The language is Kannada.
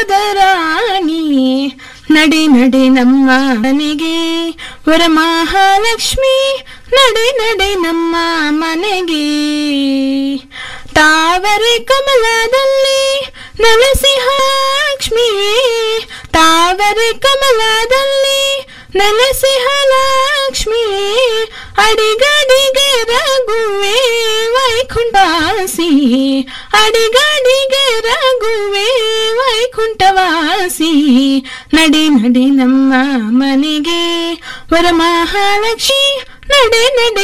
ವೈಕುಂಠದ ರಾಣಿ ನಡೆ ನಡೆ ನಮ್ಮ ಮನೆಗೆ ವರಮಹಾಲಕ್ಷ್ಮಿ ನಡೆ ನಡೆ ನಮ್ಮ ಮನೆಗೆ ತಾವರೆ ಕಮಲದಲ್ಲಿ ನೆಲೆಸಿಹ ಲಕ್ಷ್ಮಿ ತಾವರೆ ಕಮಲದಲ್ಲಿ ನೆಲೆಸಿಹ ಲಕ್ಷ್ಮಿ ಅಡಿಗಡಿಗೆ ರಘುವೆ ವೈಕುಂಠವಾಸಿ ಅಡಿಗಡಿಗೆ ರಘುವೆ ವೈಕುಂಠವಾಸಿ ನಡೆ ನಡೆ ನಮ್ಮ ಮನೆಗೆ ವರಮಹಾಲಕ್ಷ್ಮಿ ನಡೆ ನಡೆ